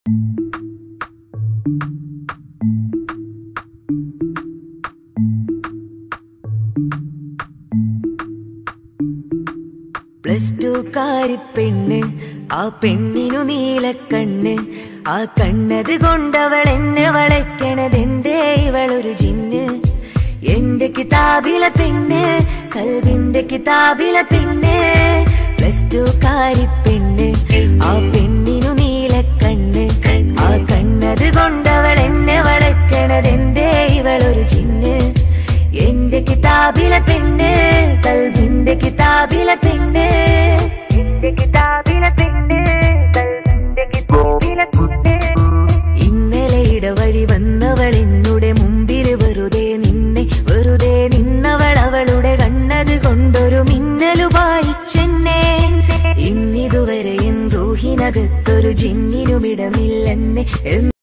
plus two കാരിപ്പെണ്ണ് ആ പെണ്ണിനു നീലക്കണ്ണ് ആ കണ്ണത് കൊണ്ടവൾ എന്നെ വളയ്ക്കണതെന്തേ ഇവളൊരു ജിന്ന് എന്റെ കിതാബിലെ പെണ്ണ് കൽവിന്റെ കിതാബിലെ പെണ്ണ് പ്ലസ് ടു കാരിപ്പെണ്ണ് ആ പെണ്ണിനു നീലക്കണ്ണ് ആ കണ്ണത് കൊണ്ടവൾ എന്നെ വളയ്ക്കണതെന്തേ ഇവളൊരു ജിന്ന് എന്റെ കിതാബിലെ പെണ്ണ് കൽവിന്റെ കിതാബിലെ പെണ്ണ് എന്റെ കിതാബിലെ പെണ്ണ് കൽവിന്റെ കിതാബിലെ പെണ്ണ് ഇന്നലെ ഇടവഴി വന്നവൾ എന്നുടെ മുമ്പിൽ വെറുതെ നിന്നെ വെറുതെ നിന്നവൾ അവളുടെ കണ്ണത് കൊണ്ടൊരു മിന്നലു വായിച്ചെന്നെ ഇന്നിതുവരെ എൻ റൂഹിനകത്തൊരു ജിന്നിനുമിടമില്ലെന്നെ എന്ന്